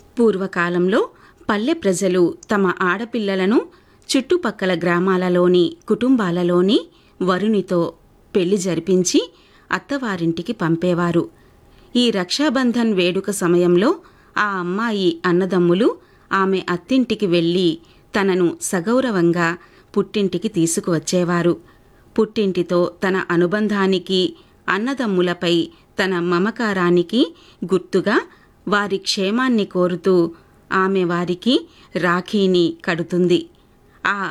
పూర్వకాలంలో పల్లె ప్రజలు తమ ఆడపిల్లలను చుట్టుపక్కల గ్రామాలలోని కుటుంబాలలోని వరునితో పెళ్లి జరిపించి అత్తవారింటికి పంపేవారు ఈ రక్షాబంధన్ వేడుక సమయంలో ఆ అమ్మాయి అన్నదమ్ములు ఆమె అత్తింటికి వెళ్ళి తనను సగౌరవంగా పుట్టింటికి తీసుకువచ్చేవారు పుట్టింటితో తన అనుబంధానికి అన్నదమ్ములపై తన మమకారానికి గుర్తుగా వారి క్షేమాన్ని కోరుతూ ఆమె వారికి రాఖీని కడుతుంది ఆ